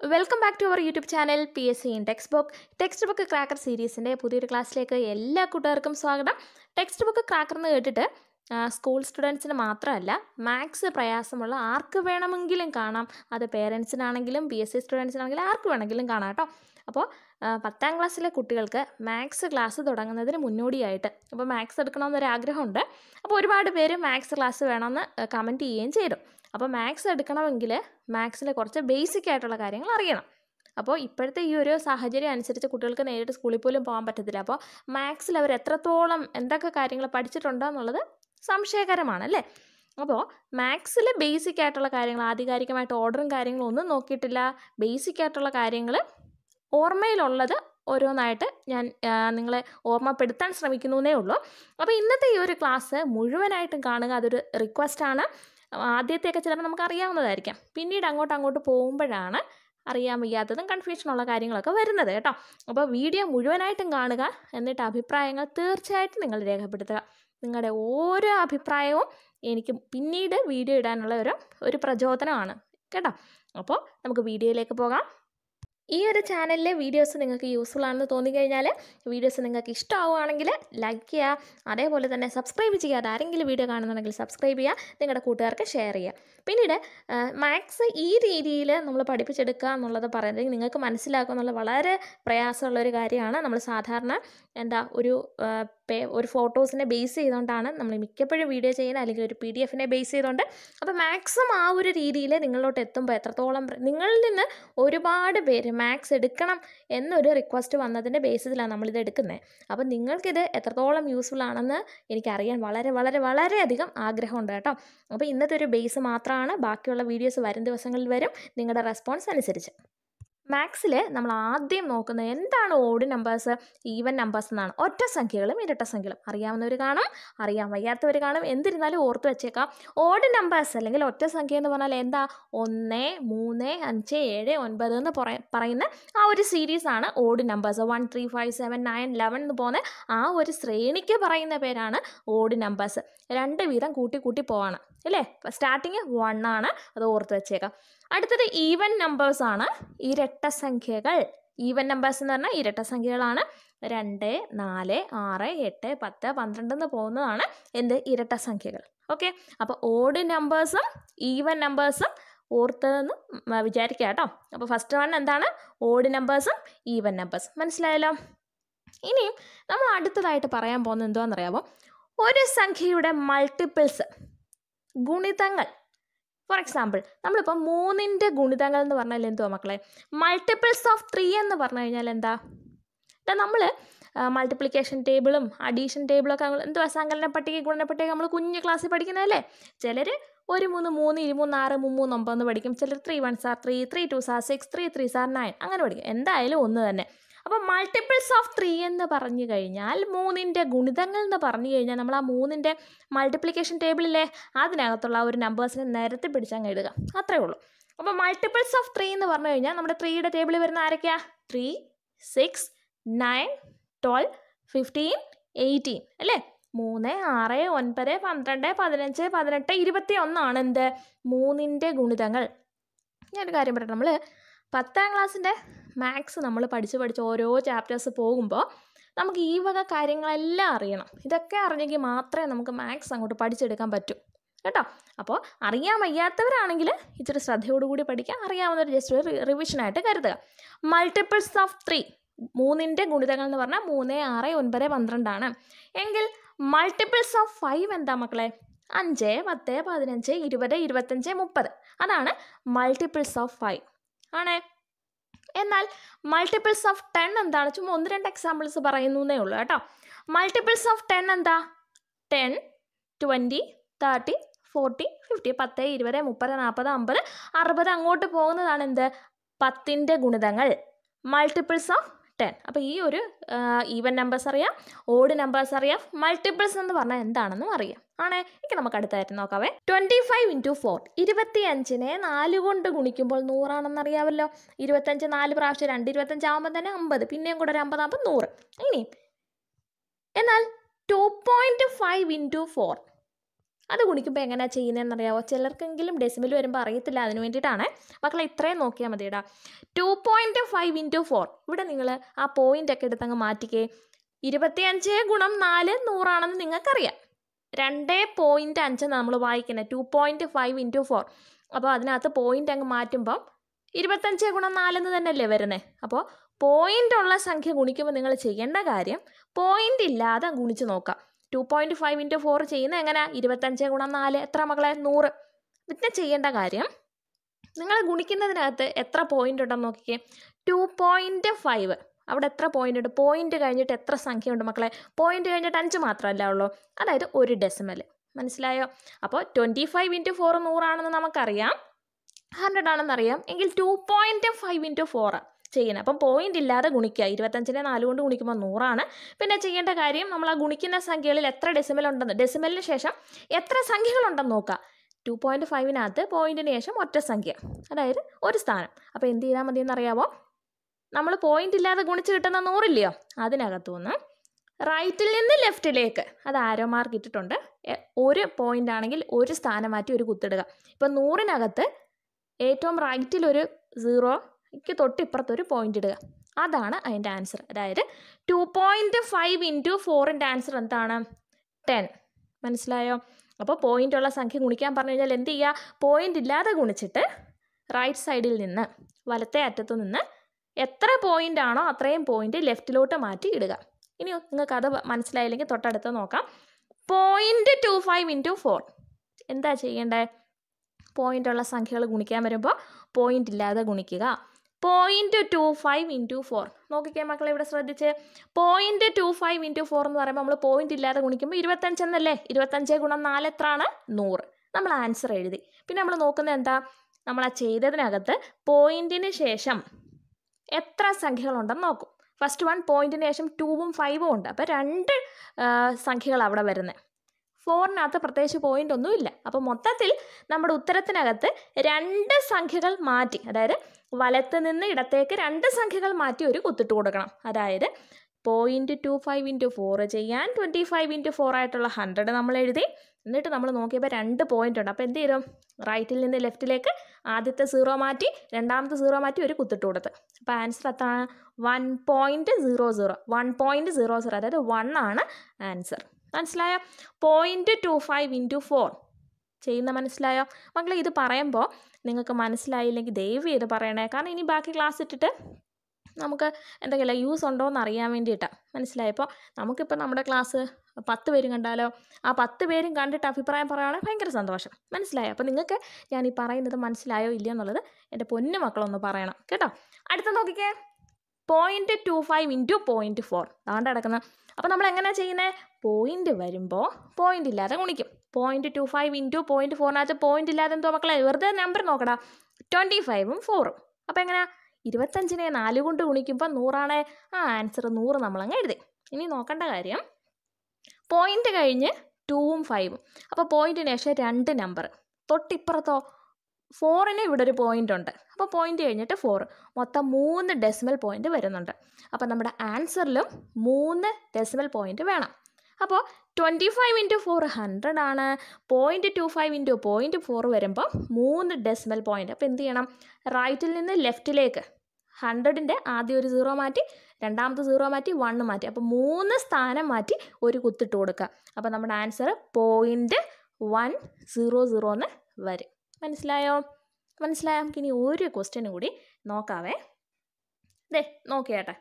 welcome back to our YouTube channel P S C in text book text book cracker സീരീസിൻ്റെ പുതിയൊരു ക്ലാസ്സിലേക്ക് എല്ലാ കൂട്ടുകാർക്കും സ്വാഗതം ടെക്സ്റ്റ് ബുക്ക് ക്രാക്കർ എന്ന് കേട്ടിട്ട് ആ, സ്കൂൾ സ്റ്റുഡൻസിന് മാത്രമല്ല മാത്സ് പ്രയാസമുള്ള ആർക്ക് വേണമെങ്കിലും കാണാം അത് പേരൻസിനാണെങ്കിലും പി എസ് സി സ്റ്റുഡൻസിനാണെങ്കിലും ആർക്ക് വേണമെങ്കിലും കാണാം കേട്ടോ അപ്പോൾ ആ, പത്താം ക്ലാസ്സിലെ കുട്ടികൾക്ക് മാത്സ് ക്ലാസ് തുടങ്ങുന്നതിന് മുന്നോടിയായിട്ട് അപ്പോൾ മാത്സ് എടുക്കണമെന്നൊരു ആഗ്രഹമുണ്ട് അപ്പോൾ ഒരുപാട് പേര് മാത്സ് ക്ലാസ് വേണമെന്ന് കമൻറ്റ് ചെയ്യുകയും ചെയ്തു അപ്പോൾ മാത്സ് എടുക്കണമെങ്കിൽ മാത്സിലെ കുറച്ച് ബേസിക് ആയിട്ടുള്ള കാര്യങ്ങൾ അറിയണം അപ്പോൾ ഇപ്പോഴത്തെ ഈ ഒരു സാഹചര്യം അനുസരിച്ച് കുട്ടികൾക്ക് നേരിട്ട് സ്കൂളിൽ പോലും പോകാൻ പറ്റത്തില്ല അപ്പോൾ മാത്സിൽ അവർ എത്രത്തോളം എന്തൊക്കെ കാര്യങ്ങൾ പഠിച്ചിട്ടുണ്ടോ എന്നുള്ളത് സംശയകരമാണ് അല്ലേ അപ്പോൾ മാത്സിൽ ബേസിക് ആയിട്ടുള്ള കാര്യങ്ങൾ ആധികാരികമായിട്ട് ഓർഡറും കാര്യങ്ങളും ഒന്നും നോക്കിയിട്ടില്ല ബേസിക് ആയിട്ടുള്ള കാര്യങ്ങൾ ഓർമ്മയിലുള്ളത് ഓരോന്നായിട്ട് ഞാൻ ആ, നിങ്ങളെ ഓർമ്മപ്പെടുത്താൻ ശ്രമിക്കുന്നു എന്നേ ഉള്ളൂ അപ്പോൾ ഇന്നത്തെ ഈ ഒരു ക്ലാസ് മുഴുവനായിട്ടും കാണുക അതൊരു റിക്വസ്റ്റാണ് ആദ്യത്തെയൊക്കെ ചിലപ്പോൾ നമുക്ക് അറിയാവുന്നതായിരിക്കാം പിന്നീട് അങ്ങോട്ട് അങ്ങോട്ട് പോകുമ്പോഴാണ് അറിയാൻ വയ്യാത്തതും കൺഫ്യൂഷനുള്ള കാര്യങ്ങളൊക്കെ വരുന്നത് കേട്ടോ അപ്പോൾ വീഡിയോ മുഴുവനായിട്ടും കാണുക എന്നിട്ട് അഭിപ്രായങ്ങൾ തീർച്ചയായിട്ടും നിങ്ങൾ രേഖപ്പെടുത്തുക നിങ്ങളുടെ ഓരോ അഭിപ്രായവും എനിക്ക് പിന്നീട് വീഡിയോ ഇടാനുള്ള ഒരു ഒരു പ്രചോദനമാണ് കേട്ടോ അപ്പോൾ നമുക്ക് വീഡിയോയിലേക്ക് പോകാം ഈ ഒരു ചാനലിലെ വീഡിയോസ് നിങ്ങൾക്ക് യൂസ്ഫുൾ ആണെന്ന് തോന്നിക്കഴിഞ്ഞാൽ വീഡിയോസ് നിങ്ങൾക്ക് ഇഷ്ടമാവുകയാണെങ്കിൽ ലൈക്ക് ചെയ്യുക അതേപോലെ തന്നെ സബ്സ്ക്രൈബ് ചെയ്യാതെ ആരെങ്കിലും വീഡിയോ കാണുന്നുണ്ടെങ്കിൽ സബ്സ്ക്രൈബ് ചെയ്യുക നിങ്ങളുടെ കൂട്ടുകാർക്ക് ഷെയർ ചെയ്യുക പിന്നീട് മാത്സ് ഈ രീതിയിൽ നമ്മൾ പഠിപ്പിച്ചെടുക്കുക എന്നുള്ളത് പറയുന്നത് നിങ്ങൾക്ക് മനസ്സിലാക്കുക എന്നുള്ളത് വളരെ പ്രയാസമുള്ളൊരു കാര്യമാണ് നമ്മൾ സാധാരണ എന്താ ഒരു ആ, പേ- ഒരു ഫോട്ടോസിനെ ബേസ് ചെയ്തുകൊണ്ടാണ് നമ്മൾ മിക്കപ്പോഴും വീഡിയോ ചെയ്യുന്നത് അല്ലെങ്കിൽ ഒരു പി ഡി എഫിനെ ബേസ് ചെയ്തുകൊണ്ട് അപ്പോൾ മാക്സിമം ആ ഒരു രീതിയിൽ നിങ്ങളിലോട്ട് എത്തുമ്പോൾ എത്രത്തോളം പ്ര- നിങ്ങളിൽ നിന്ന് ഒരുപാട് പേര് മാത്സ് എടുക്കണം എന്നൊരു റിക്വസ്റ്റ് വന്നതിൻ്റെ ബേസിസിലാണ് നമ്മളിത് എടുക്കുന്നത് അപ്പോൾ നിങ്ങൾക്കിത് എത്രത്തോളം യൂസ്ഫുൾ ആണെന്ന് എനിക്കറിയാൻ വളരെ വളരെ വളരെയധികം ആഗ്രഹമുണ്ട് കേട്ടോ അപ്പോൾ ഇന്നത്തെ ഒരു ബേസ് മാത്രമാണ് ബാക്കിയുള്ള വീഡിയോസ് വരും ദിവസങ്ങളിൽ വരും നിങ്ങളുടെ റെസ്പോൺസ് അനുസരിച്ച് മാത്സിൽ നമ്മൾ ആദ്യം നോക്കുന്നത് എന്താണ് ഓഡ് നമ്പേഴ്സ് ഈവൻ നമ്പേഴ്സ് എന്നാണ് ഒറ്റ സംഖ്യകളും ഇരട്ട സംഖ്യകളും അറിയാവുന്നവർ കാണും അറിയാൻ വയ്യാത്തവർ കാണും എന്തിരുന്നാലും ഓർത്ത് വെച്ചേക്കാം ഓഡ് നമ്പേഴ്സ് അല്ലെങ്കിൽ ഒറ്റ സംഖ്യ എന്ന് പറഞ്ഞാൽ എന്താ ഒന്ന് മൂന്ന് അഞ്ച് ഏഴ് ഒൻപത് എന്ന് പറയ- പറയുന്ന ആ ഒരു സീരീസ് ആണ് odd numbers one three five seven nine eleven എന്ന് പോകുന്ന ആ ഒരു ശ്രേണിക്ക് പറയുന്ന പേരാണ് ഓഡ് നമ്പേഴ്സ് രണ്ട് വീതം കൂട്ടി കൂട്ടി പോവാണ് അല്ലേ സ്റ്റാർട്ടിങ് വൺ ആണ് അത് ഓർത്ത് വെച്ചേക്കാം അടുത്തത് ഈവൻ നമ്പേഴ്സ് ആണ് ഇരട്ട സംഖ്യകൾ ഈവൻ നമ്പേഴ്സ് എന്ന് പറഞ്ഞാൽ ഇരട്ട സംഖ്യകളാണ് രണ്ട് നാല് ആറ് എട്ട് പത്ത് പന്ത്രണ്ട് എന്ന് പോകുന്നതാണ് എന്ത് ഇരട്ട സംഖ്യകൾ ഓക്കെ അപ്പോൾ ഓഡ് നമ്പേഴ്സും ഈവൻ നമ്പേഴ്സും ഓർത്തതെന്ന് മ- വിചാരിക്കുക കേട്ടോ അപ്പോൾ ഫസ്റ്റ് വൺ എന്താണ് ഓഡ് നമ്പേഴ്സും ഈവൻ നമ്പേഴ്സും മനസ്സിലായല്ലോ ഇനിയും നമ്മൾ അടുത്തതായിട്ട് പറയാൻ പോകുന്നത് എന്തുവാണെന്നറിയാമോ ഒരു സംഖ്യയുടെ മൾട്ടിപ്പിൾസ് ഗുണിതങ്ങൾ ഫോർ എക്സാമ്പിൾ നമ്മളിപ്പോൾ മൂന്നിൻ്റെ ഗുണിതങ്ങൾ എന്ന് പറഞ്ഞാൽ എന്തുവാ മക്കളെ മൾട്ടിപ്പിൾസ് ഓഫ് ത്രീ എന്ന് പറഞ്ഞു കഴിഞ്ഞാൽ എന്താ നമ്മൾ മൾട്ടിപ്ലിക്കേഷൻ ടേബിളും അഡീഷൻ ടേബിളൊക്കെ നമ്മൾ എന്തുവാ സങ്കലന പട്ടിക ഗുണന പട്ടിക നമ്മൾ കുഞ്ഞു ക്ലാസ്സിൽ പഠിക്കുന്നതല്ലേ ചിലർ ഒരു മൂന്ന് മൂന്ന് ഇരുമൂന്ന് ആറ് മൂന്ന് ഒമ്പത് എന്ന് പഠിക്കും ചിലർ three one sir three three two sir six three three sir nine അങ്ങനെ പഠിക്കും എന്തായാലും ഒന്ന് തന്നെ അപ്പോൾ മൾട്ടിപ്പിൾസ് ഓഫ് ത്രീ എന്ന് പറഞ്ഞു കഴിഞ്ഞാൽ മൂന്നിൻ്റെ ഗുണിതങ്ങൾ എന്ന് പറഞ്ഞു കഴിഞ്ഞാൽ നമ്മൾ ആ മൂന്നിൻ്റെ മൾട്ടിപ്ലിക്കേഷൻ ടേബിളിലെ അതിനകത്തുള്ള ആ ഒരു നമ്പേഴ്സിനെ നിരത്തി പിടിച്ചങ്ങ് ഇടുക അത്രേ ഉള്ളൂ അപ്പോൾ മൾട്ടിപ്പിൾസ് ഓഫ് ത്രീ എന്ന് പറഞ്ഞു കഴിഞ്ഞാൽ നമ്മുടെ ത്രീയുടെ ടേബിളിൽ വരുന്ന ആരൊക്കെയാ three six nine twelve fifteen eighteen അല്ലേ മൂന്ന് ആറ് ഒൻപത് പന്ത്രണ്ട് പതിനഞ്ച് പതിനെട്ട് ഇരുപത്തി ഒന്നാണ് എന്ത് മൂന്നിൻ്റെ ഗുണിതങ്ങൾ ഞാനൊരു കാര്യം പറയട്ടെ നമ്മൾ പത്താം ക്ലാസ്സിൻ്റെ മാത്സ് നമ്മൾ പഠിച്ച് പഠിച്ച് ഓരോ ചാപ്റ്റേഴ്സ് പോകുമ്പോൾ നമുക്ക് ഈ വക കാര്യങ്ങളെല്ലാം അറിയണം ഇതൊക്കെ അറിഞ്ഞെങ്കിൽ മാത്രമേ നമുക്ക് മാത്സ് അങ്ങോട്ട് പഠിച്ചെടുക്കാൻ പറ്റൂ കേട്ടോ അപ്പോൾ അറിയാൻ വയ്യാത്തവരാണെങ്കിൽ ഇച്ചിരി ശ്രദ്ധയോടുകൂടി പഠിക്കുക അറിയാവുന്നവർ ജസ്റ്റ് ഒരു റിവിഷനായിട്ട് കരുതുക മൾട്ടിപ്പിൾസ് ഓഫ് ത്രീ മൂന്നിൻ്റെ ഗുണിതങ്ങൾ എന്ന് പറഞ്ഞാൽ മൂന്ന് ആറ് ഒൻപത് പന്ത്രണ്ടാണ് എങ്കിൽ മൾട്ടിപ്പിൾസ് ഓഫ് ഫൈവ് എന്താ മക്കളെ അഞ്ച് പത്ത് പതിനഞ്ച് ഇരുപത് ഇരുപത്തഞ്ച് മുപ്പത് അതാണ് മൾട്ടിപ്പിൾസ് ഓഫ് ഫൈവ് ആണേ എന്നാൽ മൾട്ടിപ്പിൾസ് ഓഫ് ടെൻ എന്താണ് ചുമ്മാ ഒന്ന് രണ്ട് എക്സാമ്പിൾസ് പറയുന്നേ ഉള്ളൂ കേട്ടോ മൾട്ടിപ്പിൾസ് ഓഫ് ടെൻ എന്താ ten twenty thirty forty fifty പത്ത് ഇരുപത് മുപ്പത് നാൽപ്പത് അമ്പത് അറുപത് അങ്ങോട്ട് പോകുന്നതാണ് എന്ത് പത്തിൻ്റെ ഗുണിതങ്ങൾ മൾട്ടിപ്പിൾസ് ഓഫ് ടെൻ അപ്പോൾ ഈ ഒരു ഈവൻ നമ്പേഴ്സ് അറിയാം ഓഡ് നമ്പേഴ്സ് അറിയാം മൾട്ടിപ്പിൾസ് എന്ന് പറഞ്ഞാൽ എന്താണെന്നും അറിയാം ആണേ ഇനി നമുക്ക് അടുത്തായിട്ട് നോക്കാവേ ട്വൻറ്റി ഫൈവ് ഇൻറ്റു ഫോർ ഇരുപത്തി അഞ്ചിനെ നാല് കൊണ്ട് ഗുണിക്കുമ്പോൾ നൂറാണെന്ന് അറിയാമല്ലോ ഇരുപത്തഞ്ച് നാല് പ്രാവശ്യം രണ്ട് ഇരുപത്തഞ്ച് ആകുമ്പോൾ തന്നെ അമ്പത് പിന്നെയും കൂടെ ഒരു അമ്പതാകുമ്പോൾ നൂറ് ഇനി എന്നാൽ two point five into four അത് ഗുണിക്കുമ്പോൾ എങ്ങനെയാണ് ചെയ്യുന്നതെന്ന് അറിയാമോ ചിലർക്കെങ്കിലും ഡെസിമൽ വരുമ്പോൾ അറിയത്തില്ല അതിന് വേണ്ടിയിട്ടാണ് മക്കളെ ഇത്രയും നോക്കിയാൽ മതിയടാ two point five into four ഇവിടെ നിങ്ങൾ ആ പോയിൻ്റ് ഒക്കെ എടുത്തങ്ങ് മാറ്റിക്കേ ഇരുപത്തിയഞ്ച് ഗുണം നാല് നൂറാണെന്ന് നിങ്ങൾക്കറിയാം രണ്ട് പോയിൻറ്റ് അഞ്ച് നമ്മൾ വായിക്കുന്നത് two point five into four അപ്പോൾ അതിനകത്ത് പോയിൻ്റ് അങ്ങ് മാറ്റുമ്പം ഇരുപത്തഞ്ച് ഗുണം നാലെന്ന് തന്നെയല്ലേ വരുന്നത് അപ്പോൾ പോയിൻ്റ് ഉള്ള സംഖ്യ ഗുണിക്കുമ്പോൾ നിങ്ങൾ ചെയ്യേണ്ട കാര്യം പോയിൻ്റ് ഇല്ലാതെ ഗുണിച്ച് നോക്കാം two point five into four ചെയ്യുന്നത് എങ്ങനെയാണ് ഇരുപത്തഞ്ച് ഗുണം നാല് എത്ര മക്കളെ നൂറ് പിന്നെ ചെയ്യേണ്ട കാര്യം നിങ്ങൾ ഗുണിക്കുന്നതിനകത്ത് എത്ര പോയിൻ്റ് ഉണ്ടെന്ന് നോക്കിക്കേ ടു പോയിൻറ്റ് ഫൈവ് അവിടെ എത്ര പോയിൻ്റ് ഉണ്ട് പോയിൻ്റ് കഴിഞ്ഞിട്ട് എത്ര സംഖ്യ ഉണ്ട് മക്കളെ പോയിൻ്റ് കഴിഞ്ഞിട്ട് അഞ്ച് മാത്രമല്ല ഉള്ളൂ അതായത് ഒരു ഡെസിമൽ മനസ്സിലായോ അപ്പോൾ ട്വൻറ്റി ഫൈവ് ഇൻറ്റു ഫോർ നൂറാണെന്ന് നമുക്കറിയാം ഹൺഡ്രഡ് ആണെന്ന് അറിയാം എങ്കിൽ ടു പോയിൻറ്റ് ഫൈവ് ഇൻറ്റു ഫോറാണ് ചെയ്യുന്നത് അപ്പം പോയിൻ്റ് ഇല്ലാതെ ഗുണിക്കുക ഇരുപത്തഞ്ചിനെ നാല് കൊണ്ട് ഗുണിക്കുമ്പോൾ നൂറാണ് പിന്നെ ചെയ്യേണ്ട കാര്യം നമ്മൾ ആ ഗുണിക്കുന്ന സംഖ്യകളിൽ എത്ര ഡെസിമൽ ഉണ്ടെന്ന് ഡെസിമലിന് ശേഷം എത്ര സംഖ്യകളുണ്ടെന്ന് നോക്കുക ടു പോയിൻറ്റ് ഫൈവിനകത്ത് പോയിൻറ്റിന് ശേഷം ഒറ്റ സംഖ്യ അതായത് ഒരു സ്ഥാനം അപ്പോൾ എന്ത് ചെയ്താൽ മതി എന്നറിയാമോ നമ്മൾ പോയിൻ്റ് ഇല്ലാതെ ഗുണിച്ച് കിട്ടുന്ന നൂറില്ലയോ അതിനകത്തുനിന്ന് റൈറ്റിൽ നിന്ന് ലെഫ്റ്റിലേക്ക് അത് ആരോ മാർക്ക് ഇട്ടിട്ടുണ്ട് എ- ഒരു പോയിൻ്റ് ആണെങ്കിൽ ഒരു സ്ഥാനം മാറ്റി ഒരു കുത്തിടുക ഇപ്പം നൂറിനകത്ത് ഏറ്റവും റൈറ്റിൽ ഒരു സീറോയ്ക്ക് തൊട്ടിപ്പുറത്ത് ഒരു പോയിൻ്റ് ഇടുക അതാണ് അതിൻ്റെ ആൻസർ അതായത് ടു പോയിൻറ്റ് ഫൈവ് ഇൻറ്റു ഫോറിൻ്റെ ആൻസർ എന്താണ് ടെൻ മനസ്സിലായോ അപ്പോൾ പോയിൻ്റ് ഉള്ള സംഖ്യ ഗുണിക്കാൻ പറഞ്ഞു കഴിഞ്ഞാൽ എന്ത് ചെയ്യുക പോയിൻ്റ് ഇല്ലാതെ ഗുണിച്ചിട്ട് റൈറ്റ് സൈഡിൽ നിന്ന് വലത്തെ അറ്റത്തു നിന്ന് എത്ര പോയിൻ്റ് ആണോ അത്രയും പോയിൻ്റ് ലെഫ്റ്റിലോട്ട് മാറ്റി ഇടുക ഇനി നിങ്ങൾക്ക് അത് മനസ്സിലായില്ലെങ്കിൽ തൊട്ടടുത്ത് നോക്കാം point two five into four എന്താ ചെയ്യേണ്ടത് പോയിൻ്റ് ഉള്ള സംഖ്യകൾ ഗുണിക്കാൻ വരുമ്പോൾ പോയിൻ്റ് ഇല്ലാതെ ഗുണിക്കുക point two five into four നോക്കിക്കേ മക്കളെ ഇവിടെ ശ്രദ്ധിച്ച് point two five into four എന്ന് പറയുമ്പോൾ നമ്മൾ പോയിൻ്റ് ഇല്ലാതെ ഗുണിക്കുമ്പോൾ ഇരുപത്തഞ്ചെന്നല്ലേ ഇരുപത്തഞ്ച് ഗുണം നാല് എത്രയാണ് നൂറ് നമ്മൾ ആൻസർ എഴുതി പിന്നെ നമ്മൾ നോക്കുന്നത് എന്താ നമ്മൾ ആ ചെയ്തതിനകത്ത് പോയിൻറ്റിന് ശേഷം എത്ര സംഖ്യകളുണ്ടെന്ന് നോക്കും ഫസ്റ്റ് വൺ പോയിൻറ്റിന് ശേഷം ടൂവും ഫൈവും ഉണ്ട് അപ്പോൾ രണ്ട് സംഖ്യകൾ അവിടെ വരുന്നത് ഫോറിനകത്ത് പ്രത്യേകിച്ച് പോയിൻ്റ് ഒന്നുമില്ല അപ്പോൾ മൊത്തത്തിൽ നമ്മുടെ ഉത്തരത്തിനകത്ത് രണ്ട് സംഖ്യകൾ മാറ്റി അതായത് വലത്ത് നിന്ന് ഇടത്തേക്ക് രണ്ട് സംഖ്യകൾ മാറ്റി ഒരു കുത്തിട്ട് കൊടുക്കണം അതായത് point two five into four ചെയ്യാൻ ട്വൻറ്റി ഫൈവ് ഇൻറ്റു ഫോർ ആയിട്ടുള്ള ഹൺഡ്രഡ് നമ്മൾ എഴുതി എന്നിട്ട് നമ്മൾ നോക്കിയപ്പോൾ രണ്ട് പോയിൻ്റ് ഉണ്ട് അപ്പോൾ എന്ത് ചെയ്തു റൈറ്റിൽ നിന്ന് ലെഫ്റ്റിലേക്ക് ആദ്യത്തെ സീറോ മാറ്റി രണ്ടാമത്തെ സീറോ മാറ്റി ഒരു കുത്തിട്ട് കൊടുത്ത് അപ്പോൾ ആൻസർ എത്രയാണ് one point zero zero one point zero zero അതായത് വൺ ആണ് ആൻസർ മനസ്സിലായോ point two five into four ചെയ്യുന്ന മനസ്സിലായോ മക്കളെ ഇത് പറയുമ്പോൾ നിങ്ങൾക്ക് മനസ്സിലായില്ലെങ്കിൽ ദയവ് ചെയ്ത് പറയണേ കാരണം ഇനി ബാക്കി ക്ലാസ് ഇട്ടിട്ട് നമുക്ക് എന്തെങ്കിലും യൂസ് ഉണ്ടോ എന്ന് അറിയാൻ വേണ്ടിയിട്ടാണ് മനസ്സിലായപ്പോൾ നമുക്കിപ്പോൾ നമ്മുടെ ക്ലാസ് പത്ത് പേരും കണ്ടാലോ ആ പത്ത് പേരും കണ്ടിട്ട് അഭിപ്രായം പറയുകയാണെങ്കിൽ ഭയങ്കര സന്തോഷം മനസ്സിലായോ അപ്പോൾ നിങ്ങൾക്ക് ഞാൻ ഈ പറയുന്നത് മനസ്സിലായോ ഇല്ലയോ എന്നുള്ളത് എൻ്റെ പൊന്നു മക്കളൊന്ന് പറയണം കേട്ടോ അടുത്ത നോക്കിക്കേ point two five into point four അതാണ്ട് കിടക്കുന്നത് അപ്പോൾ നമ്മൾ എങ്ങനെയാണ് ചെയ്യുന്നത് പോയിൻ്റ് വരുമ്പോൾ പോയിൻ്റ് ഇല്ലാതെ ഗുണിക്കും point two five into point ഫോറിനകത്ത് പോയിൻ്റ് ഇല്ലാതെ എന്തോ മക്കളെ വെറുതെ നമ്പർ നോക്കടാ ട്വൻറ്റി ഫൈവും ഫോറും അപ്പോൾ എങ്ങനെയാ ഇരുപത്തഞ്ചിനെ നാല് കൊണ്ട് ഗുണിക്കുമ്പോൾ നൂറാണ് ആ ആൻസർ നൂറ് നമ്മളങ്ങ് എഴുതി ഇനി നോക്കേണ്ട കാര്യം പോയിൻ്റ് കഴിഞ്ഞ് ടൂവും ഫൈവും അപ്പോൾ പോയിൻറ്റിന് ശേഷം രണ്ട് നമ്പർ തൊട്ടിപ്പുറത്തോ ഫോറിന് ഇവിടെ ഒരു പോയിൻ്റ് ഉണ്ട് അപ്പോൾ പോയിൻ്റ് കഴിഞ്ഞിട്ട് ഫോർ മൊത്തം മൂന്ന് ഡെസിമൽ പോയിൻ്റ് വരുന്നുണ്ട് അപ്പോൾ നമ്മുടെ ആൻസറിലും മൂന്ന് ഡെസിമൽ പോയിൻ്റ് വേണം അപ്പോൾ twenty five into four hundred ആണ് point two five into point four വരുമ്പോൾ മൂന്ന് ഡെസിമൽ പോയിൻ്റ് അപ്പോൾ എന്ത് ചെയ്യണം റൈറ്റിൽ നിന്ന് ലെഫ്റ്റിലേക്ക് ഹൺഡ്രഡിൻ്റെ ആദ്യം ഒരു സീറോ മാറ്റി രണ്ടാമത്തെ സീറോ മാറ്റി വണ്ണ് മാറ്റി അപ്പോൾ മൂന്ന് സ്ഥാനം മാറ്റി ഒരു കുത്തിട്ട് കൊടുക്കുക അപ്പോൾ നമ്മുടെ answer point one zero zero എന്ന് വരും മനസ്സിലായോ മനസ്സിലായോ നമുക്ക് ഇനി ഒരു ക്വസ്റ്റ്യനും കൂടി നോക്കാവേ ദേ നോക്കിയാട്ടെ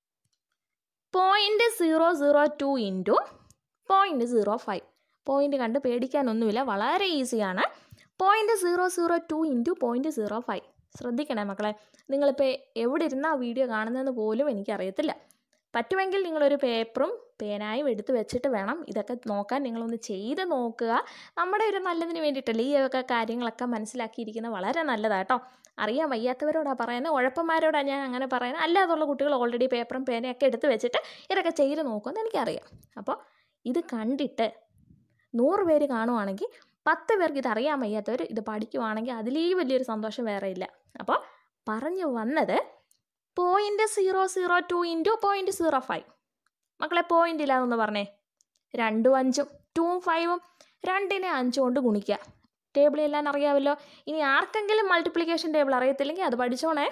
point zero zero two into point zero five point കണ്ട് പേടിക്കാനൊന്നുമില്ല വളരെ ഈസിയാണ് point zero zero two into point zero five ശ്രദ്ധിക്കണേ മക്കളെ നിങ്ങളിപ്പോൾ എവിടെ ഇരുന്ന് ആ വീഡിയോ കാണുന്നതെന്ന് പോലും എനിക്കറിയത്തില്ല പറ്റുമെങ്കിൽ നിങ്ങളൊരു പേപ്പറും പേനായും എടുത്ത് വെച്ചിട്ട് വേണം ഇതൊക്കെ നോക്കാൻ നിങ്ങളൊന്ന് ചെയ്ത് നോക്കുക നമ്മുടെ ഒരു നല്ലതിന് വേണ്ടിയിട്ടല്ലേ ഈ ഒക്കെ കാര്യങ്ങളൊക്കെ മനസ്സിലാക്കിയിരിക്കുന്നത് വളരെ നല്ലതാട്ടോ അറിയാൻ വയ്യാത്തവരോടാണ് പറയുന്നത് ഉഴപ്പന്മാരോടാണ് ഞാൻ അങ്ങനെ പറയുന്നത് അല്ലാതുള്ള കുട്ടികൾ ഓൾറെഡി പേപ്പറും പേനയൊക്കെ എടുത്ത് വെച്ചിട്ട് ഇതൊക്കെ ചെയ്ത് നോക്കുമെന്ന് എനിക്കറിയാം അപ്പോൾ ഇത് കണ്ടിട്ട് നൂറ് പേര് കാണുവാണെങ്കിൽ പത്ത് പേർക്ക് ഇത് അറിയാൻ വയ്യാത്തവർ ഇത് പഠിക്കുവാണെങ്കിൽ അതിലേ വലിയൊരു സന്തോഷം വേറെ ഇല്ല അപ്പോൾ പറഞ്ഞു വന്നത് point zero zero two into point zero five മക്കളെ പോയിൻ്റ് ഇല്ലാതൊന്ന് പറഞ്ഞേ രണ്ടും അഞ്ചും ടൂവും ഫൈവും രണ്ടിനെ അഞ്ച് കൊണ്ട് ഗുണിക്കുക ടേബിൾ എല്ലാം അറിയാമല്ലോ ഇനി ആർക്കെങ്കിലും മൾട്ടിപ്ലിക്കേഷൻ ടേബിൾ അറിയത്തില്ലെങ്കിൽ അത് പഠിച്ചോണേ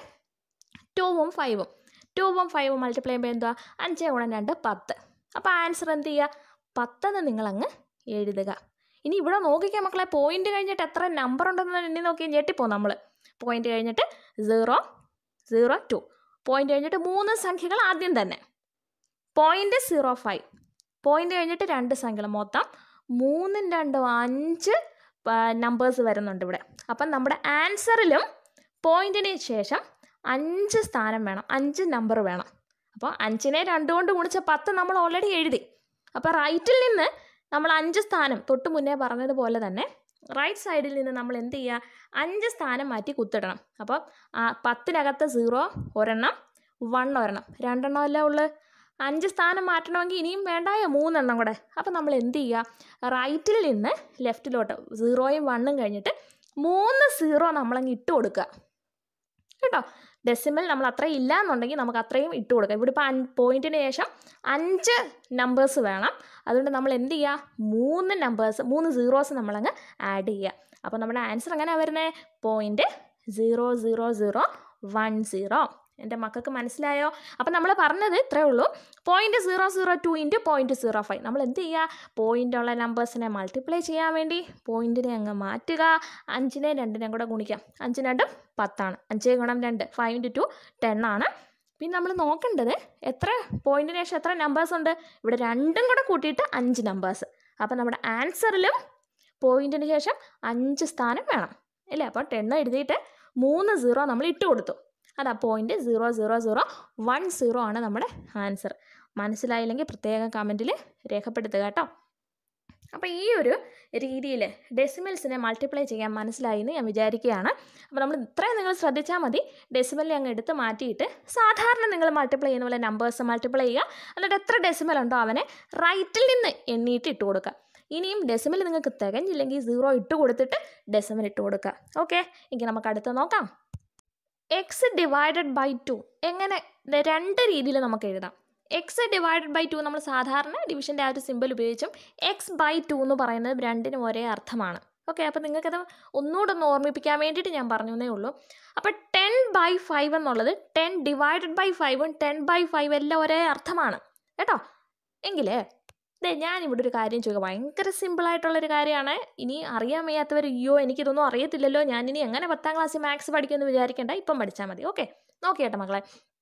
ടൂവും ഫൈവും ടൂവും ഫൈവും മൾട്ടിപ്ലൈ ചെയ്യുമ്പോൾ എന്തുവാ അഞ്ച് ഗുണം രണ്ട് പത്ത് അപ്പോൾ ആൻസർ എന്ത് ചെയ്യുക പത്തെന്ന് നിങ്ങളങ്ങ് എഴുതുക ഇനി ഇവിടെ നോക്കിക്കാൻ മക്കളെ പോയിന്റ് കഴിഞ്ഞിട്ട് എത്ര നമ്പർ ഉണ്ടെന്ന് എണ്ണി നോക്കി ഞെട്ടിപ്പോ നമ്മൾ പോയിന്റ് കഴിഞ്ഞിട്ട് സീറോ സീറോ ടു പോയിന്റ് കഴിഞ്ഞിട്ട് മൂന്ന് സംഖ്യകൾ ആദ്യം തന്നെ പോയിന്റ് സീറോ ഫൈവ് പോയിന്റ് കഴിഞ്ഞിട്ട് രണ്ട് സംഖ്യകൾ മൊത്തം മൂന്നും രണ്ടും അഞ്ച് നമ്പേഴ്സ് വരുന്നുണ്ട് ഇവിടെ അപ്പം നമ്മുടെ ആൻസറിലും പോയിന്റിന് ശേഷം അഞ്ച് സ്ഥാനം വേണം അഞ്ച് നമ്പർ വേണം അപ്പോൾ അഞ്ചിനെ രണ്ട് കൊണ്ട് ഗുണിച്ച പത്ത് നമ്മൾ ഓൾറെഡി എഴുതി അപ്പോൾ റൈറ്റിൽ നിന്ന് നമ്മൾ അഞ്ച് സ്ഥാനം തൊട്ട് മുന്നേ പറഞ്ഞതുപോലെ തന്നെ റൈറ്റ് സൈഡിൽ നിന്ന് നമ്മൾ എന്ത് ചെയ്യുക അഞ്ച് സ്ഥാനം മാറ്റി കുത്തിടണം അപ്പോൾ ആ പത്തിനകത്ത് സീറോ ഒരെണ്ണം വൺ ഒരെണ്ണം രണ്ടെണ്ണം അല്ല ഉള്ളു അഞ്ച് സ്ഥാനം മാറ്റണമെങ്കിൽ ഇനിയും വേണ്ടായോ മൂന്നെണ്ണം കൂടെ അപ്പോൾ നമ്മൾ എന്ത് ചെയ്യുക റൈറ്റിൽ നിന്ന് ലെഫ്റ്റിലോട്ട് സീറോയും വണ്ണും കഴിഞ്ഞിട്ട് മൂന്ന് സീറോ നമ്മളങ്ങ് ഇട്ട് കൊടുക്കുക കേട്ടോ ഡെസിമൽ നമ്മൾ അത്രയും ഇല്ല എന്നുണ്ടെങ്കിൽ നമുക്ക് അത്രയും ഇട്ട് കൊടുക്കാം ഇവിടെ ഇപ്പോൾ പോയിന്റിന് ശേഷം അഞ്ച് നമ്പേഴ്സ് വേണം അതുകൊണ്ട് നമ്മൾ എന്ത് ചെയ്യുക മൂന്ന് നമ്പേഴ്സ് മൂന്ന് സീറോസ് നമ്മളങ്ങ് ആഡ് ചെയ്യുക അപ്പോൾ നമ്മുടെ ആൻസർ എങ്ങനെയാണ് വരുന്നത് point zero zero zero one zero എൻ്റെ മക്കൾക്ക് മനസ്സിലായോ അപ്പം നമ്മൾ പറഞ്ഞത് ഇത്രേ ഉള്ളൂ point zero zero two into point zero five നമ്മൾ എന്ത് ചെയ്യുക പോയിൻ്റ് ഉള്ള നമ്പേഴ്സിനെ മൾട്ടിപ്ലൈ ചെയ്യാൻ വേണ്ടി പോയിൻറ്റിനെ അങ്ങ് മാറ്റുക അഞ്ചിനെ രണ്ടിനെ കൂടെ ഗുണിക്കാം അഞ്ച് രണ്ടും പത്താണ് അഞ്ച് ഗുണം രണ്ട് ഫൈവ് ഇൻറ്റു ടു ടെൻ ആണ് പിന്നെ നമ്മൾ നോക്കേണ്ടത് എത്ര പോയിൻറ്റിന് ശേഷം എത്ര നമ്പേഴ്സ് ഉണ്ട് ഇവിടെ രണ്ടും കൂടെ കൂട്ടിയിട്ട് അഞ്ച് നമ്പേഴ്സ് അപ്പം നമ്മുടെ ആൻസറിലും പോയിൻറ്റിന് ശേഷം അഞ്ച് സ്ഥാനം വേണം ഇല്ലേ അപ്പോൾ ടെൻ എഴുതിയിട്ട് മൂന്ന് സീറോ നമ്മൾ ഇട്ട് കൊടുത്തു അതാ point zero zero zero one zero ആണ് നമ്മുടെ ആൻസർ മനസ്സിലായില്ലെങ്കിൽ പ്രത്യേകം കമൻറ്റിൽ രേഖപ്പെടുത്തുക കേട്ടോ അപ്പോൾ ഈ ഒരു രീതിയിൽ ഡെസിമൽസിനെ മൾട്ടിപ്ലൈ ചെയ്യാൻ മനസ്സിലായി എന്ന് ഞാൻ വിചാരിക്കുകയാണ് അപ്പോൾ നമ്മൾ ഇത്രയും നിങ്ങൾ ശ്രദ്ധിച്ചാൽ മതി ഡെസിമലിനെ അങ്ങ് എടുത്ത് മാറ്റിയിട്ട് സാധാരണ നിങ്ങൾ മൾട്ടിപ്ലൈ ചെയ്യുന്ന പോലെ നമ്പേഴ്സ് മൾട്ടിപ്ലൈ ചെയ്യുക എന്നിട്ട് എത്ര ഡെസിമൽ ഉണ്ടോ അവനെ റൈറ്റിൽ നിന്ന് എണ്ണിയിട്ട് ഇട്ട് കൊടുക്കുക ഇനിയും ഡെസിമൽ നിങ്ങൾക്ക് തികഞ്ഞില്ലെങ്കിൽ സീറോ ഇട്ട് കൊടുത്തിട്ട് ഡെസിമൽ ഇട്ട് കൊടുക്കുക ഓക്കെ എങ്കിൽ നമുക്ക് അടുത്ത് നോക്കാം എക്സ് ഡിവൈഡഡ് ബൈ ടു എങ്ങനെ ദേ രണ്ട് രീതിയിൽ നമുക്ക് എഴുതാം എക്സ് ഡിവൈഡഡ് ബൈ ടു നമ്മൾ സാധാരണ ഡിവിഷൻ്റെ ആ ഒരു സിമ്പിൾ ഉപയോഗിച്ചും എക്സ് ബൈ ടു എന്ന് പറയുന്നത് രണ്ടിനും ഒരേ അർത്ഥമാണ് ഓക്കെ അപ്പോൾ നിങ്ങൾക്കത് ഒന്നുകൂടെ ഒന്ന് ഓർമ്മിപ്പിക്കാൻ വേണ്ടിയിട്ട് ഞാൻ പറഞ്ഞേ ഉള്ളൂ അപ്പോൾ ടെൻ ബൈ ഫൈവ് എന്നുള്ളത് ടെൻ ഡിവൈഡഡ് ബൈ ഫൈവും ടെൻ ബൈ ഫൈവ് എല്ലാം ഒരേ അർത്ഥമാണ് കേട്ടോ എങ്കിലേ ദേ ഞാനിവിടെ ഒരു കാര്യം ചോദിക്കുക ഭയങ്കര സിമ്പിളായിട്ടുള്ളൊരു കാര്യമാണ് ഇനി അറിയാൻ വയ്യാത്തവർ അയ്യോ എനിക്കിതൊന്നും അറിയത്തില്ലല്ലോ ഞാനിനി എങ്ങനെ പത്താം ക്ലാസ്സിൽ മാത്സ് പഠിക്കുമെന്ന് വിചാരിക്കേണ്ട ഇപ്പം പഠിച്ചാൽ മതി ഓക്കെ നോക്കിയേട്ടെ മക്കളെ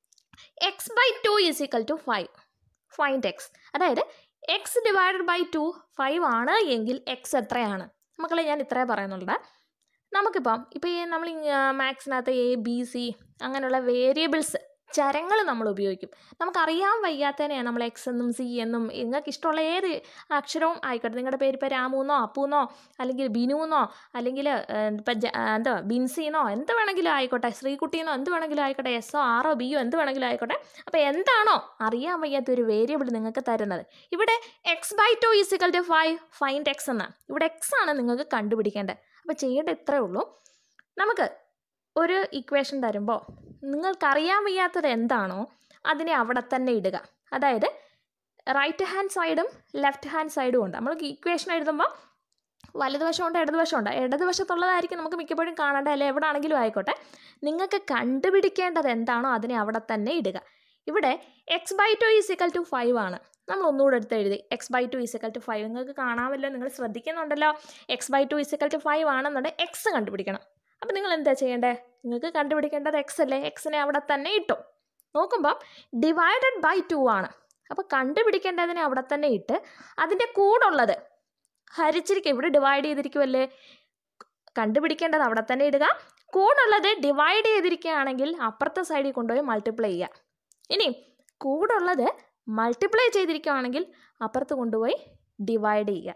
x by two is equal to five find x അതായത് x divided by two five ആണ് എങ്കിൽ എക്സ് എത്രയാണ് മക്കളെ ഞാൻ ഇത്രേ പറയുന്നുണ്ട് നമുക്കിപ്പം ഇപ്പോൾ ഈ നമ്മൾ മാത്സിനകത്ത് എ ബി സി അങ്ങനെയുള്ള വേരിയബിൾസ് ചരങ്ങൾ നമ്മൾ ഉപയോഗിക്കും നമുക്കറിയാൻ വയ്യാത്തതിനെയാണ് നമ്മൾ എക്സ് എന്നും സി എന്നും നിങ്ങൾക്ക് ഇഷ്ടമുള്ള ഏത് അക്ഷരവും ആയിക്കോട്ടെ നിങ്ങളുടെ പേര് ഇപ്പോൾ രാമുന്നോ അപ്പൂന്നോ അല്ലെങ്കിൽ ബിനുന്നോ അല്ലെങ്കിൽ ഇപ്പം എന്താ ബിൻസിന്നോ എന്ത് വേണമെങ്കിലും ആയിക്കോട്ടെ ശ്രീകുട്ടിന്നോ എന്ത് വേണമെങ്കിലും ആയിക്കോട്ടെ എസ്സോ ആറോ ബിയോ എന്ത് വേണമെങ്കിലും ആയിക്കോട്ടെ അപ്പോൾ എന്താണോ അറിയാൻ വയ്യാത്ത ഒരു വേരിയബിൾ നിങ്ങൾക്ക് തരുന്നത് ഇവിടെ x by two is equal to five find x എന്നാണ് ഇവിടെ എക്സ് ആണ് നിങ്ങൾക്ക് കണ്ടുപിടിക്കേണ്ടത് അപ്പോൾ ചെയ്യേണ്ട ഇത്രേ ഉള്ളൂ നമുക്ക് ഒരു ഇക്വേഷൻ തരുമ്പോൾ നിങ്ങൾക്കറിയാൻ വയ്യാത്തത് എന്താണോ അതിനെ അവിടെ തന്നെ ഇടുക അതായത് റൈറ്റ് ഹാൻഡ് സൈഡും ലെഫ്റ്റ് ഹാൻഡ് സൈഡും ഉണ്ട് നമ്മൾ ഇക്വേഷൻ എഴുതുമ്പോൾ വലതുവശമുണ്ട് ഇടതുവശമുണ്ട് ഇടതുവശത്തുള്ളതായിരിക്കും നമുക്ക് മിക്കപ്പോഴും കാണേണ്ട അല്ലെ എവിടെ ആണെങ്കിലും ആയിക്കോട്ടെ നിങ്ങൾക്ക് കണ്ടുപിടിക്കേണ്ടത് എന്താണോ അതിനെ അവിടെ തന്നെ ഇടുക ഇവിടെ x by two is equal to five ആണ് നമ്മൾ ഒന്നുകൂടെ എടുത്ത് എഴുതി x by two is equal to five നിങ്ങൾക്ക് കാണാമല്ലോ നിങ്ങൾ ശ്രദ്ധിക്കുന്നുണ്ടല്ലോ x by two is equal to five ആണെന്നുണ്ടെങ്കിൽ എക്സ് കണ്ടുപിടിക്കണം അപ്പോൾ നിങ്ങൾ എന്താ ചെയ്യേണ്ടത് നിങ്ങൾക്ക് കണ്ടുപിടിക്കേണ്ടത് എക്സ് അല്ലേ എക്സിനെ അവിടെ തന്നെ ഇട്ടു നോക്കുമ്പം ഡിവൈഡഡ് ബൈ ടു ആണ് അപ്പോൾ കണ്ടുപിടിക്കേണ്ടതിനെ അവിടെ തന്നെ ഇട്ട് അതിൻ്റെ കൂടുള്ളത് ഹരിച്ചിരിക്കും ഇവിടെ ഡിവൈഡ് ചെയ്തിരിക്കുമല്ലേ കണ്ടുപിടിക്കേണ്ടത് അവിടെ തന്നെ ഇടുക കൂടുള്ളത് ഡിവൈഡ് ചെയ്തിരിക്കുകയാണെങ്കിൽ അപ്പുറത്തെ സൈഡിൽ കൊണ്ടുപോയി മൾട്ടിപ്ലൈ ചെയ്യുക ഇനി കൂടുള്ളത് മൾട്ടിപ്ലൈ ചെയ്തിരിക്കുകയാണെങ്കിൽ അപ്പുറത്ത് കൊണ്ടുപോയി ഡിവൈഡ് ചെയ്യുക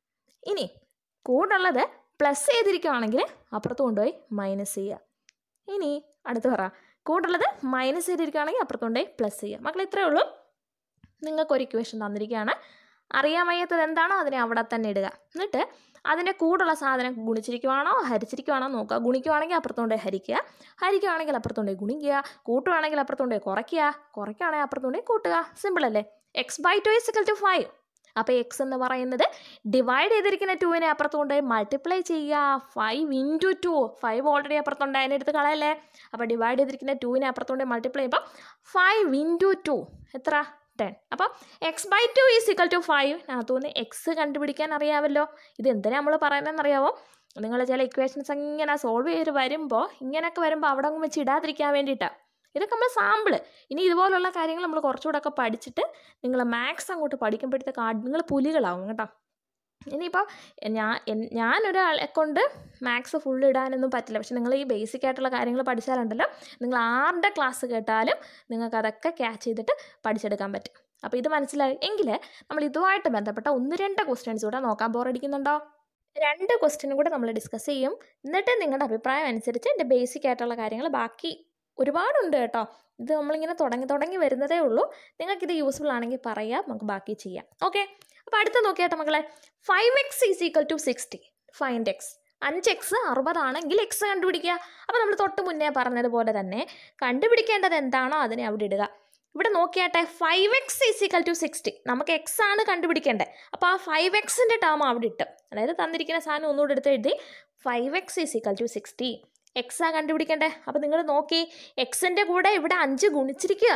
ഇനി കൂടുള്ളത് പ്ലസ് ചെയ്തിരിക്കുകയാണെങ്കിൽ അപ്പുറത്ത് കൊണ്ടുപോയി മൈനസ് ചെയ്യുക ഇനി അടുത്ത് പറ കൂടുള്ളത് മൈനസ് ചെയ്തിരിക്കുകയാണെങ്കിൽ അപ്പുറത്ത് കൊണ്ടുപോയി പ്ലസ് ചെയ്യുക മക്കൾ ഇത്രയേ ഉള്ളൂ നിങ്ങൾക്കൊരു ഇക്വേഷൻ തന്നിരിക്കുകയാണ് അറിയാൻ വയ്യാത്തത് എന്താണോ അതിനെ അവിടെ തന്നെ ഇടുക എന്നിട്ട് അതിൻ്റെ കൂടുള്ള സാധനം ഗുണിച്ചിരിക്കുവാണോ ഹരിച്ചിരിക്കുവാണോ നോക്കുക ഗുണിക്കുവാണെങ്കിൽ അപ്പുറത്തുകൊണ്ടേ ഹരിക്കുക ഹരിക്കുവാണെങ്കിൽ അപ്പുറത്തുകൊണ്ടേ ഗുണിക്കുക കൂട്ടുവാണെങ്കിൽ അപ്പുറത്തുകൊണ്ടേ കുറയ്ക്കുക കുറയ്ക്കുകയാണെങ്കിൽ അപ്പുറത്തുകൊണ്ടേ കൂട്ടുക സിമ്പിൾ അല്ലേ x by two is equal to five അപ്പോൾ എക്സ് എന്ന് പറയുന്നത് ഡിവൈഡ് ചെയ്തിരിക്കുന്ന ടുവിനെ അപ്പുറത്ത് കൊണ്ടുപോയി മൾട്ടിപ്ലൈ ചെയ്യുക five into two five already അപ്പുറത്തുണ്ട് അതിനെ എടുത്ത് കളയല്ലേ അപ്പോൾ ഡിവൈഡ് ചെയ്തിരിക്കുന്ന ടുവിനെ അപ്പുറത്ത് കൊണ്ടുപോയി മൾട്ടിപ്ലൈ ചെയ്യുമ്പോൾ ഫൈവ് ഇൻറ്റു ടു എത്ര ടെൻ അപ്പോൾ x by two is equal to five അതിനകത്തുനിന്ന് എക്സ് കണ്ടുപിടിക്കാൻ അറിയാമല്ലോ ഇത് എന്തിനാ നമ്മൾ പറയുന്നതെന്ന് അറിയാമോ നിങ്ങൾ ചില ഇക്വേഷൻസ് ഇങ്ങനെ സോൾവ് ചെയ്ത് വരുമ്പോൾ ഇങ്ങനെയൊക്കെ വരുമ്പോൾ അവിടെ അങ്ങ് വെച്ച് ഇടാതിരിക്കാൻ വേണ്ടിയിട്ടാണ് ഇതൊക്കെ നമ്മൾ സാമ്പിൾ ഇനി ഇതുപോലുള്ള കാര്യങ്ങൾ നമ്മൾ കുറച്ചുകൂടെ ഒക്കെ പഠിച്ചിട്ട് നിങ്ങൾ മാത്സ് അങ്ങോട്ട് പഠിക്കുമ്പോഴത്തേക്ക് നിങ്ങൾ പുലികളാവും കേട്ടോ ഇനിയിപ്പോൾ ഞാൻ എൻ- ഞാനൊരാളെ കൊണ്ട് മാത്സ് ഫുൾ ഇടാനൊന്നും പറ്റില്ല പക്ഷെ നിങ്ങൾ ഈ ബേസിക് ആയിട്ടുള്ള കാര്യങ്ങൾ പഠിച്ചാലുണ്ടല്ലോ നിങ്ങൾ ആരുടെ ക്ലാസ് കേട്ടാലും നിങ്ങൾക്ക് അതൊക്കെ ക്യാച്ച് ചെയ്തിട്ട് പഠിച്ചെടുക്കാൻ പറ്റും അപ്പോൾ ഇത് മനസ്സിലായി എങ്കിൽ നമ്മൾ ഇതുമായിട്ട് ബന്ധപ്പെട്ട ഒന്ന് രണ്ട് ക്വസ്റ്റ്യൻസ് കൂടെ നോക്കാൻ ബോറടിക്കുന്നുണ്ടോ രണ്ട് ക്വസ്റ്റ്യനും കൂടെ നമ്മൾ ഡിസ്കസ് ചെയ്യും എന്നിട്ട് നിങ്ങളുടെ അഭിപ്രായം അനുസരിച്ച് എൻ്റെ ബേസിക് ആയിട്ടുള്ള കാര്യങ്ങൾ ബാക്കി ഒരുപാടുണ്ട് കേട്ടോ ഇത് നമ്മളിങ്ങനെ തുടങ്ങി തുടങ്ങി വരുന്നതേ ഉള്ളൂ നിങ്ങൾക്കിത് യൂസ്ഫുൾ ആണെങ്കിൽ പറയാം നമുക്ക് ബാക്കി ചെയ്യാം ഓക്കെ അപ്പോൾ അടുത്ത നോക്കിയാട്ടെ മക്കളെ five x is equal to sixty find x അഞ്ച് എക്സ് അറുപതാണെങ്കിൽ എക്സ് കണ്ടുപിടിക്കുക അപ്പോൾ നമ്മൾ തൊട്ട് മുന്നേ പറഞ്ഞതുപോലെ തന്നെ കണ്ടുപിടിക്കേണ്ടത് എന്താണോ അതിനെ അവിടെ ഇടുക ഇവിടെ നോക്കിയാട്ടെ five x is equal to sixty നമുക്ക് എക്സ് ആണ് കണ്ടുപിടിക്കേണ്ടത് അപ്പോൾ ആ ഫൈവ് എക്സിൻ്റെ ടേം അവിടെ ഇട്ട് അതായത് തന്നിരിക്കുന്ന സാധനം ഒന്നുകൂടെ എടുത്ത് എഴുതി five x is equal to sixty എക്സാ കണ്ടുപിടിക്കണ്ടേ അപ്പോൾ നിങ്ങൾ നോക്കി എക്സിൻ്റെ കൂടെ ഇവിടെ അഞ്ച് ഗുണിച്ചിരിക്കുക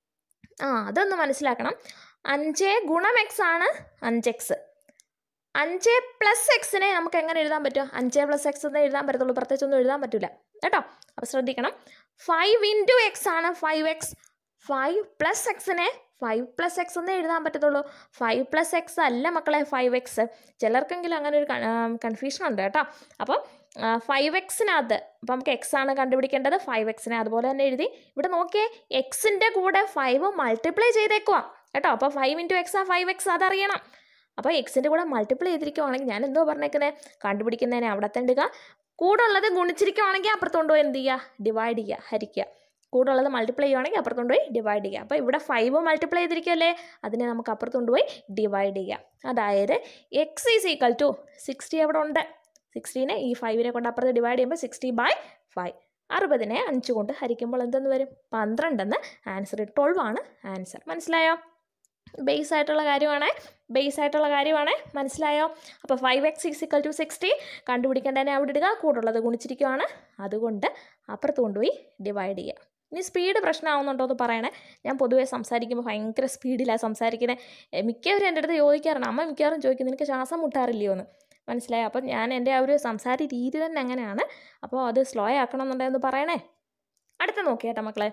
ആ അതൊന്ന് മനസ്സിലാക്കണം അഞ്ച് ഗുണം എക്സ് ആണ് അഞ്ച് എക്സ് അഞ്ച് പ്ലസ് എക്സിനെ നമുക്ക് എങ്ങനെ എഴുതാൻ പറ്റും അഞ്ച് പ്ലസ് എക്സ് എന്ന് എഴുതാൻ പറ്റത്തുള്ളൂ പ്രത്യേകിച്ച് ഒന്നും എഴുതാൻ പറ്റില്ല കേട്ടോ അപ്പോൾ ശ്രദ്ധിക്കണം ഫൈവ് ഇൻറ്റു എക്സ് ആണ് ഫൈവ് എക്സ് ഫൈവ് പ്ലസ് എക്സിനെ ഫൈവ് പ്ലസ് എക്സ് എന്നേ എഴുതാൻ പറ്റത്തുള്ളൂ ഫൈവ് പ്ലസ് എക്സ് അല്ല മക്കളെ ഫൈവ് എക്സ് ചിലർക്കെങ്കിലും അങ്ങനെ ഒരു കൺഫ്യൂഷൻ ഉണ്ട് കേട്ടോ അപ്പോൾ ഫൈവ് എക്സിനകത്ത് അപ്പോൾ നമുക്ക് എക്സ് ആണ് കണ്ടുപിടിക്കേണ്ടത് ഫൈവ് എക്സിനെ അതുപോലെ തന്നെ എഴുതി ഇവിടെ നോക്കിയേ എക്സിൻ്റെ കൂടെ ഫൈവ് മൾട്ടിപ്ലൈ ചെയ്തേക്കുക കേട്ടോ അപ്പോൾ ഫൈവ് ഇൻറ്റു എക്സ് ആ ഫൈവ് എക്സ് അതറിയണം അപ്പോൾ എക്സിൻ്റെ കൂടെ മൾട്ടിപ്ലൈ ചെയ്തിരിക്കുവാണെങ്കിൽ ഞാൻ എന്തോ പറഞ്ഞേക്കുന്നത് കണ്ടുപിടിക്കുന്നതിനെ അവിടെ തണ്ടുക കൂടെ ഉള്ളത് ഗുണിച്ചിരിക്കുവാണെങ്കിൽ അപ്പുറത്തോണ്ട് പോയി എന്ത് ചെയ്യുക ഡിവൈഡ് ചെയ്യുക ഹരിക്കുക കൂടെ ഉള്ളത് മൾട്ടിപ്ലൈ ചെയ്യുവാണെങ്കിൽ അപ്പുറത്തോണ്ട് പോയി ഡിവൈഡ് ചെയ്യുക അപ്പോൾ ഇവിടെ ഫൈവ് മൾട്ടിപ്ലൈ ചെയ്തിരിക്കുകയല്ലേ അതിനെ നമുക്ക് അപ്പുറത്തോണ്ട് പോയി ഡിവൈഡ് ചെയ്യാം അതായത് x is equal to sixty അവിടെ ഉണ്ട് സിക്സ്റ്റീനെ ഈ ഫൈവിനെ കൊണ്ട് അപ്പുറത്ത് ഡിവൈഡ് ചെയ്യുമ്പോൾ സിക്സ്റ്റി ബൈ ഫൈവ് അറുപതിനെ അഞ്ച് കൊണ്ട് ഹരിക്കുമ്പോൾ എന്തെന്ന് വരും പന്ത്രണ്ടെന്ന് ആൻസർ ട്വൽവ് ആണ് ആൻസർ മനസ്സിലായോ ബേസ് ആയിട്ടുള്ള കാര്യമാണ് ബേസ് ആയിട്ടുള്ള കാര്യമാണ് മനസ്സിലായോ അപ്പോൾ five x is equal to sixty കണ്ടുപിടിക്കേണ്ടതിനെ അവിടെ ഇടുക കൂടുള്ളത് ഗുണിച്ചിരിക്കുവാണ് അതുകൊണ്ട് അപ്പുറത്ത് കൊണ്ടുപോയി ഡിവൈഡ് ചെയ്യുക ഇനി സ്പീഡ് പ്രശ്നമാവുന്നുണ്ടോ എന്ന് പറയണേ ഞാൻ പൊതുവേ സംസാരിക്കുമ്പോൾ ഭയങ്കര സ്പീഡിലാണ് സംസാരിക്കുന്നത് എ, മിക്കവരും എൻ്റെ അടുത്ത് ചോദിക്കാറുണ്ട് അമ്മ മിക്കവാറും ചോദിക്കും നിനക്ക് ശ്വാസം മുട്ടാറില്ലയോ എന്ന് മനസ്സിലായോ അപ്പം ഞാൻ എൻ്റെ ആ ഒരു സംസാര രീതി തന്നെ അങ്ങനെയാണ് അപ്പോൾ അത് സ്ലോ ആക്കണം എന്നുണ്ടെന്ന് പറയണേ അടുത്ത നോക്കിയേട്ടാ മക്കളെ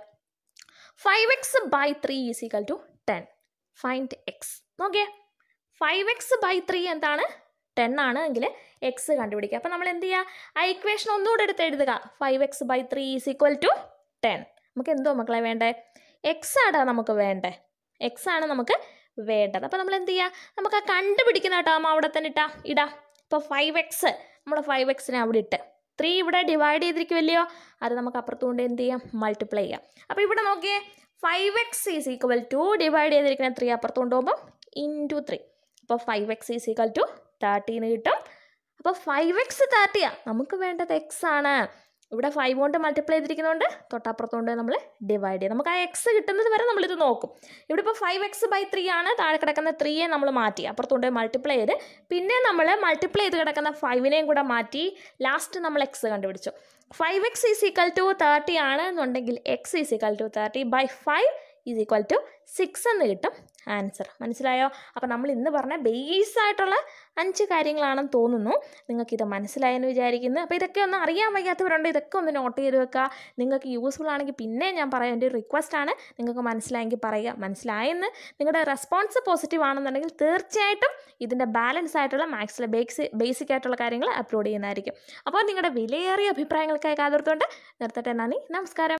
five x by three is equal to ten find x നോക്കിയേ ഫൈവ് എക്സ് ബൈ ത്രീ എന്താണ് ടെൻ ആണ് എങ്കിൽ എക്സ് കണ്ടുപിടിക്കുക അപ്പോൾ നമ്മൾ എന്ത് ചെയ്യുക ആ ഇക്വേഷൻ ഒന്നുകൂടെ എടുത്ത് എഴുതുക five x by three is equal to ten നമുക്ക് എന്തോ മക്കളെ വേണ്ടേ എക്സ് ആണ് നമുക്ക് വേണ്ടേ എക്സ് ആണ് നമുക്ക് വേണ്ടത് അപ്പോൾ നമ്മൾ എന്ത് ചെയ്യുക നമുക്ക് ആ കണ്ടുപിടിക്കുന്ന ടേം അവിടെ തന്നെ ഇട്ടാ ഇടാം ഇപ്പോൾ ഫൈവ് എക്സ് നമ്മൾ ഫൈവ് എക്സിനെ അവിടെ ഇട്ട് ത്രീ ഇവിടെ ഡിവൈഡ് ചെയ്തിരിക്കുമല്ലയോ അത് നമുക്ക് അപ്പുറത്തുകൊണ്ട് എന്ത് ചെയ്യാം മൾട്ടിപ്ലൈ ചെയ്യാം അപ്പോൾ ഇവിടെ നോക്കിയേ five x is equal to divide ചെയ്തിരിക്കുന്ന ത്രീ അപ്പുറത്ത് കൊണ്ടുപോകുമ്പോൾ ഇൻറ്റു ത്രീ അപ്പോൾ five x is equal to തേർട്ടീന്ന് കിട്ടും അപ്പോൾ ഫൈവ് എക്സ് തേർട്ടിയാണ് നമുക്ക് വേണ്ടത് എക്സ് ആണ് ഇവിടെ ഫൈവ് കൊണ്ട് മൾട്ടിപ്ലൈ ചെയ്തിരിക്കുന്നതുകൊണ്ട് തൊട്ടപ്പുറത്തുകൊണ്ട് നമ്മൾ ഡിവൈഡ് ചെയ്യും നമുക്ക് ആ എക്സ് കിട്ടുന്നത് വരെ നമ്മളിത് നോക്കും ഇവിടെ ഇപ്പോൾ ഫൈവ് എക്സ് ബൈ ത്രീ ആണ് താഴെ കിടക്കുന്ന ത്രീയെ നമ്മൾ മാറ്റി അപ്പുറത്തുകൊണ്ട് മൾട്ടിപ്ലൈ ചെയ്ത് പിന്നെ നമ്മൾ മൾട്ടിപ്ലൈ ചെയ്ത് കിടക്കുന്ന ഫൈവിനെയും കൂടെ മാറ്റി ലാസ്റ്റ് നമ്മൾ എക്സ് കണ്ടുപിടിച്ചു five x is equal to thirty ആണ് എന്നുണ്ടെങ്കിൽ x is equal to thirty by five is equal to six എന്ന് കിട്ടും ആൻസർ മനസ്സിലായോ അപ്പോൾ നമ്മൾ ഇന്ന് പറഞ്ഞ ബേസ് ആയിട്ടുള്ള അഞ്ച് കാര്യങ്ങളാണെന്ന് തോന്നുന്നു നിങ്ങൾക്കിത് മനസ്സിലായെന്ന് വിചാരിക്കുന്നു അപ്പോൾ ഇതൊക്കെ ഒന്ന് അറിയാൻ വയ്യാത്തവരുണ്ട് ഇതൊക്കെ ഒന്ന് നോട്ട് ചെയ്ത് വെക്കുക നിങ്ങൾക്ക് യൂസ്ഫുൾ ആണെങ്കിൽ പിന്നെ ഞാൻ പറയാം എൻ്റെ ഒരു റിക്വസ്റ്റ് ആണ് നിങ്ങൾക്ക് മനസ്സിലായെങ്കിൽ പറയുക മനസ്സിലായെന്ന് നിങ്ങളുടെ റെസ്പോൺസ് പോസിറ്റീവ് ആണെന്നുണ്ടെങ്കിൽ തീർച്ചയായിട്ടും ഇതിൻ്റെ ബാലൻസ് ആയിട്ടുള്ള മാത്സിലെ ബേസ് ബേസിക് ആയിട്ടുള്ള കാര്യങ്ങൾ അപ്ലോഡ് ചെയ്യുന്നതായിരിക്കും അപ്പോൾ നിങ്ങളുടെ വിലയേറിയ അഭിപ്രായങ്ങൾക്കായി കാതോർത്തുകൊണ്ട് നിർത്തട്ടെ നന്ദി നമസ്കാരം